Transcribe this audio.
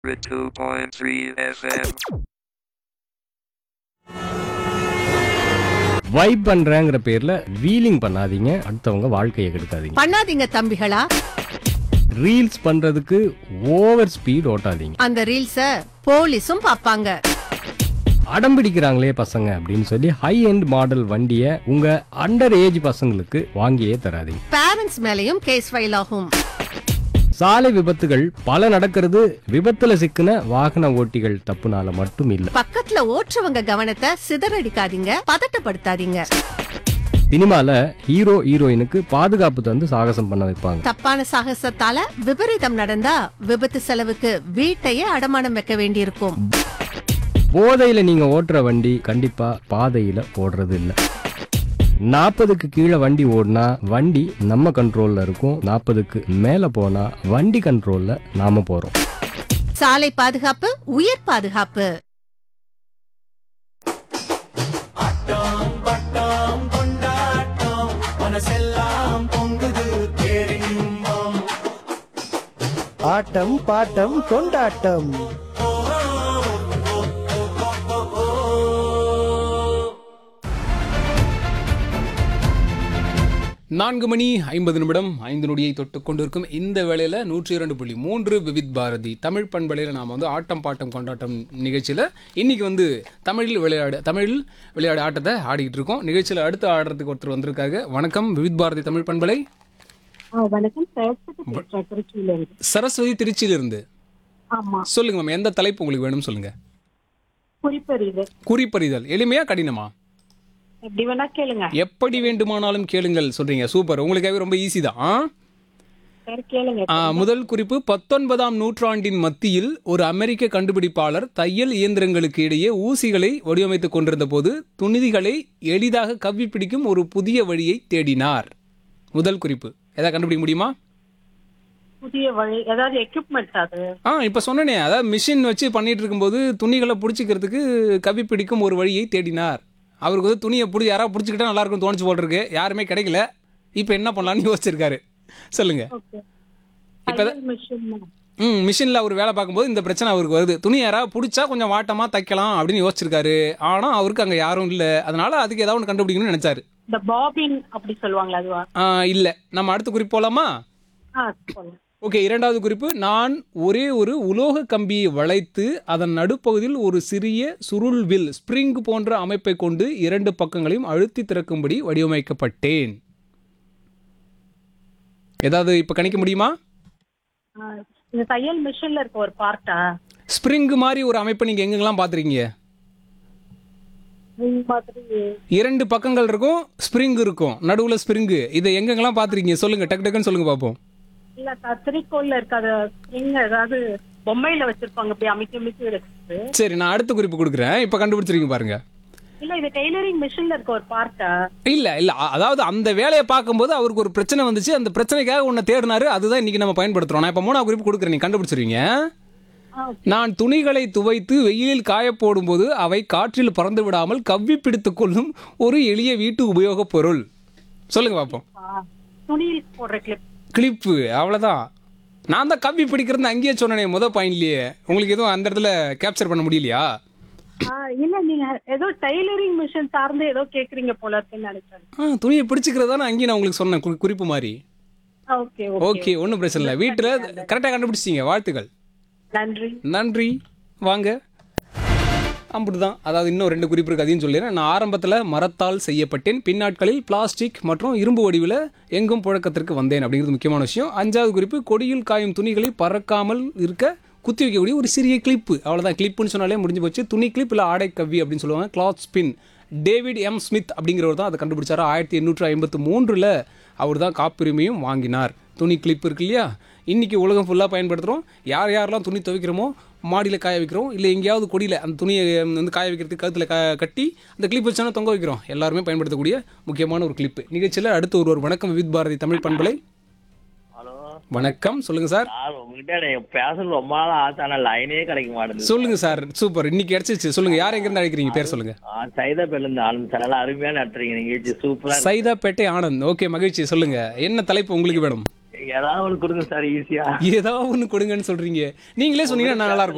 102.3 FM. Vibe பண்றேங்கிற பேர்ல wheeling பண்ணாதீங்க அடுத்தவங்க வாழ்க்கையை கெடுக்காதீங்க பண்ணாதீங்க தம்பிகளா ரீல்ஸ் பண்றதுக்கு ஓவர் ஸ்பீட் ஓட்டாதீங்க அந்த ரீல்ஸ போலீஸும் பாப்பாங்க அடம் பிடிக்கிறாங்களே பசங்க அப்படின்னு சொல்லி ஹை எண்ட் மாடல் வண்டியை உங்க அண்டர் ஏஜ் பசங்களுக்கு வாங்கியே தராதீங்க பேரண்ட்ஸ் மேலயும் கேஸ் ஃபைல் ஆகும் சாலை விபத்துகள் பல நடக்கிறது விபத்துல சிக்கின வாகன ஓட்டிகள் தப்புனால மட்டும் இல்ல பக்கத்துல ஓட்டுறவங்க கவனத்தை சிதறடிக்காதீங்க பதட்டப்படுத்தாதீங்க சினிமால ஹீரோ ஹீரோயினுக்கு பாதுகாப்பு தந்து சாகசம் பண்ண வைப்பாங்க தப்பான சாகசத்தால விபரீதம் நடந்தா விபத்து செலவுக்கு வீட்டையே அடமானம் வைக்க வேண்டியிருக்கும் போதையில நீங்க ஓட்டுற வண்டி கண்டிப்பா பாதையில ஓடுறது இல்ல நாற்பதுக்கு கீழே வண்டி ஓடினா வண்டி நம்ம கண்ட்ரோல்ல இருக்கும் நாற்பதுக்கு மேல போனா வண்டி கண்ட்ரோல்ல நாம போறோம் சாலை பாதுகாப்பு உயிர் பாதுகாப்பு ஆட்டம் பாட்டம் கொண்டாட்டம் நான்கு மணி ஐம்பது நிமிடம் ஐந்து நொடியை தொட்டு கொண்டிருக்கும் இந்த வேளையில் நூற்றி இரண்டு புள்ளி மூன்று விவித் பாரதி தமிழ் பண்பலையில் நாம் வந்து ஆட்டம் பாட்டம் கொண்டாட்டம் நிகழ்ச்சியில் இன்னைக்கு வந்து தமிழில் விளையாடு தமிழில் விளையாடு ஆட்டத்தை ஆடிக்கிட்டு இருக்கோம் நிகழ்ச்சியில் அடுத்து ஆடுறதுக்கு ஒருத்தர் வந்திருக்காங்க வணக்கம் விவித் பாரதி தமிழ் பண்பலை ஆ, வணக்கம் சரஸ்வதி பேசுறேன் திருச்சியில இருந்து சரஸ்வதி திருச்சியிலிருந்து ஆமா சொல்லுங்க மேம் எந்த தலைப்பு உங்களுக்கு வேணும் சொல்லுங்க குறிப்பறிவு குறிப்பறிதல் எளிமையா கடினமா எப்படி வேணா கேளுங்க எப்படி வேண்டுமானாலும் கேளுங்கள் சொல்றீங்க சூப்பர் உங்களுக்காகவே ரொம்ப ஈஸி தான் ஆ? சரி கேளுங்க ஆ, முதல் குறிப்பு பத்தொன்பதாம் நூற்றாண்டின் மத்தியில் ஒரு அமெரிக்க கண்டுபிடிப்பாளர் தையல் இயந்திரங்களுக்கு இடையே ஊசிகளை வடிவமைத்துக் கொண்டிருந்த போது துணிதிகளை எளிதாக கவ்வி பிடிக்கும் ஒரு புதிய வழியை தேடினார் முதல் குறிப்பு ஏதாவது கண்டுபிடிக்க முடியுமா புதிய வழி ஏதாவது எக்யூப்மெண்ட் அது ஆ இப்போ சொன்னனே அதாவது மிஷின் வச்சு பண்ணிட்டு இருக்கும்போது துணிகளை பிடிச்சிக்கிறதுக்கு கவ்வி பிடிக்கும் ஒரு வழியை தேடினார் அவருக்கு வந்து துணியை பிடி யாராவது பிடிச்சிக்கிட்டா நல்லா இருக்கும் தோணுச்சு போல் இருக்கு யாருமே கிடைக்கல இப்போ என்ன பண்ணலாம்னு யோசிச்சிருக்காரு சொல்லுங்க ஓகே இப்போ மிஷின் ம் மிஷினில் அவர் வேலை பார்க்கும்போது இந்த பிரச்சனை அவருக்கு வருது துணி யாராவது பிடிச்சா கொஞ்சம் வாட்டமாக தைக்கலாம் அப்படின்னு யோசிச்சிருக்காரு ஆனால் அவருக்கு அங்கே யாரும் இல்லை அதனால அதுக்கு ஏதாவது ஒன்று கண்டுபிடிக்கணும்னு நினைச்சாரு இந்த பாபின் அப்படி சொல்லுவாங்களா அதுவா இல்லை நம்ம அடுத்த குறிப்பு போகலாமா ஆ சொல்லுங்க ஓகே இரண்டாவது குறிப்பு நான் ஒரே ஒரு உலோக கம்பியை வளைத்து அதன் நடுப்பகுதியில் ஒரு சிறிய சுருள் வில் ஸ்ப்ரிங் போன்ற அமைப்பை கொண்டு இரண்டு பக்கங்களையும் அழுத்தி திறக்கும்படி வடிவமைக்கப்பட்டேன் ஏதாவது இப்போ கணிக்க முடியுமா ஆ, இந்த தையல் மிஷின்ல இருக்க ஒரு பார்ட்டா ஸ்ப்ரிங் மாதிரி ஒரு அமைப்பை நீங்கள் எங்கெங்கெல்லாம் பார்த்துருக்கீங்க இந்த மாதிரி இரண்டு பக்கங்கள் இருக்கும் ஸ்ப்ரிங் இருக்கும் நடுவில் ஸ்ப்ரிங்கு இதை எங்கெங்கெல்லாம் பார்த்துருக்கீங்க சொல்லுங்க டக்கு டக்குன்னு சொல்லுங்க பார்ப்போம் இல்ல கத்திரிக்கோல்ல இருக்காத ஸ்ப்ரிங் ஏதாவது பொம்மையில வச்சிருப்பாங்க இப்படி அமைக்க அமைக்க வச்சுட்டு சரி நான் அடுத்த குறிப்பு கொடுக்குறேன் இப்போ கண்டுபிடிச்சிருக்கீங்க பாருங்க இல்ல இது டெய்லரிங் மிஷின்ல இருக்க ஒரு பார்ட்டா இல்ல இல்ல அ- அதாவது அந்த வேலையை பார்க்கும்போது அவருக்கு ஒரு பிரச்சனை வந்துச்சு அந்த பிரச்சனைக்காக உன்னை தேடினாரு அதுதான் இன்னைக்கு நம்ம பயன்படுத்துறோம் நான் இப்போ மூணாவது குறிப்பு கொடுக்குறேன் நீ கண்டுபிடிச்சிருவீங்க நான் துணிகளை துவைத்து வெயிலில் காய போடும்போது அவை காற்றில் பறந்து விடாமல் கவ்வி பிடித்துக் கொள்ளும் ஒரு எளிய வீட்டு உபயோகப் பொருள் சொல்லுங்க பார்ப்போம் துணியில் போடுற கிளிப் கிளிப்பு அவ்வளோதான் நான் தான் கவ்வி பிடிக்கிறது அங்கேயே சொன்னேனே முத பாயிண்ட்லயே உங்களுக்கு எதுவும் அந்த இடத்துல கேப்சர் பண்ண முடியலையா ஆ, இல்ல நீங்க ஏதோ டெய்லரிங் மிஷின் சார்ந்து ஏதோ கேக்குறீங்க போல இருக்குன்னு நினைச்சேன் ஆ துணியை பிடிச்சிக்கிறதா நான் அங்கேயே நான் உங்களுக்கு சொன்னேன் குறி- குறிப்பு மாதிரி ஓகே ஓகே ஒன்றும் பிரச்சனை இல்லை வீட்டில் கரெக்டாக கண்டுபிடிச்சிங்க வாழ்த்துக்கள் நன்றி நன்றி வாங்க அப்படிதான் அதாவது இன்னும் ரெண்டு குறிப்பு இருக்கு அதையும் சொல்லிடுறேன் நான் ஆரம்பத்தில் மரத்தால் செய்யப்பட்டேன் பின்னாட்களில் பிளாஸ்டிக் மற்றும் இரும்பு வடிவில் எங்கும் புழக்கத்திற்கு வந்தேன் அப்படிங்கிறது முக்கியமான விஷயம் அஞ்சாவது குறிப்பு கொடியில் காயும் துணிகளை பறக்காமல் இருக்க குத்தி வைக்கக்கூடிய ஒரு சிறிய கிளிப்பு அவ்வளோதான் கிளிப்புன்னு சொன்னாலே முடிஞ்சு போச்சு துணி கிளிப் இல்லை ஆடை கவ்வி அப்படின்னு சொல்லுவாங்க cloth spin David M Smith அப்படிங்கிறவர் தான் அதை கண்டுபிடிச்சாரு ஆயிரத்தி எண்ணூற்று ஐம்பத்து மூன்றில் அவர் தான் காப்புரிமையும் வாங்கினார் துணி கிளிப் இருக்கு இல்லையா இன்னைக்கு உலகம் ஃபுல்லாக பயன்படுத்துகிறோம் யார் யாரெல்லாம் துணி துவைக்கிறோமோ மாடியில் காய வைக்கிறோம் இல்லை எங்கேயாவது கொடியில் அந்த துணியை வந்து காய வைக்கிறதுக்கு கழுத்தில் க கட்டி அந்த கிளிப் வச்சோன்னா தொங்க வைக்கிறோம் எல்லாருமே பயன்படுத்தக்கூடிய முக்கியமான ஒரு கிளிப்பு நிகழ்ச்சியில் அடுத்து ஒரு ஒரு வணக்கம் வித் பாரதி தமிழ் பண்பலை ஹலோ வணக்கம் சொல்லுங்க சார் சார் உங்ககிட்ட எனக்கு பேசணும் ரொம்ப நாள் ஆச்சு ஆனா லைனே கிடைக்க மாட்டேங்குது சொல்லுங்க சார் சூப்பர் இன்னைக்கு கிடைச்சிச்சு சொல்லுங்க யார் எங்கேருந்து அழைக்கிறீங்க பேர் சொல்லுங்க ஆ, சைதாப்பேட்ல இருந்து ஆனந்த் சார் நல்லா அருமையா நடத்துறீங்க நிகழ்ச்சி சூப்பரா இருக்கு. சைதாப்பேட்டை ஆனந்த் ஓகே மகிழ்ச்சி சொல்லுங்க என்ன தலைப்பு உங்களுக்கு வேணும் ஏதாவது ஒன்று கொடுங்க சார் ஈஸியா ஏதாவது ஒன்று கொடுங்கன்னு சொல்றீங்க நீங்களே சொன்னீங்கன்னா நல்லா இருக்கும்